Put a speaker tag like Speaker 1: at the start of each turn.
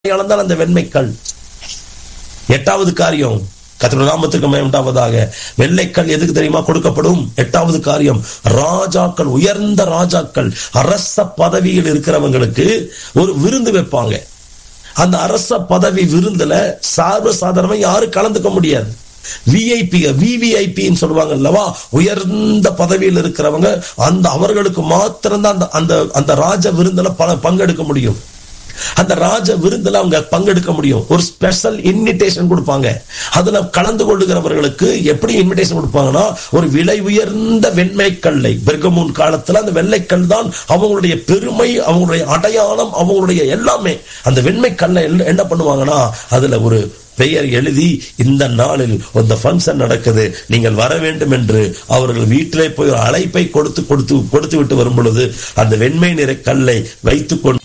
Speaker 1: அடையாளம் தான் அந்த வெண்மைக்கல் எட்டாவது காரியம் கத்திர நாமத்துக்கு மேம்பட்டாவதாக வெள்ளைக்கல் எதுக்கு தெரியுமா கொடுக்கப்படும் எட்டாவது காரியம் ராஜாக்கள் உயர்ந்த ராஜாக்கள் அரச பதவியில் இருக்கிறவங்களுக்கு ஒரு விருந்து வைப்பாங்க அந்த அரச பதவி விருந்துல சார்ப சாதாரணமா யாரும் கலந்துக்க முடியாது விஐபி விவிஐபின்னு சொல்லுவாங்க அல்லவா உயர்ந்த பதவியில் இருக்கிறவங்க அந்த அவர்களுக்கு மாத்திரம்தான் அந்த அந்த அந்த ராஜ விருந்துல பல பங்கெடுக்க முடியும் அந்த ராஜ விருந்துல அவங்க பங்கெடுக்க முடியும் ஒரு ஸ்பெஷல் இன்விடேஷன் கொடுப்பாங்க அதுல கலந்து கொள்ளுகிறவர்களுக்கு எப்படி இன்விடேஷன் கொடுப்பாங்கன்னா ஒரு விலை உயர்ந்த வெண்மைக்கல்லை பெர்கமூன் காலத்துல அந்த வெள்ளைக்கல் தான் அவங்களுடைய பெருமை அவங்களுடைய அடையாளம் அவங்களுடைய எல்லாமே அந்த வெண்மைக்கல்லை என்ன பண்ணுவாங்கன்னா அதுல ஒரு பெயர் எழுதி இந்த நாளில் இந்த ஃபங்க்ஷன் நடக்குது நீங்கள் வர வேண்டும் என்று அவர்கள் வீட்டிலே போய் ஒரு அழைப்பை கொடுத்து கொடுத்து கொடுத்து விட்டு வரும் பொழுது அந்த வெண்மை நிற கல்லை வைத்துக் கொண்டு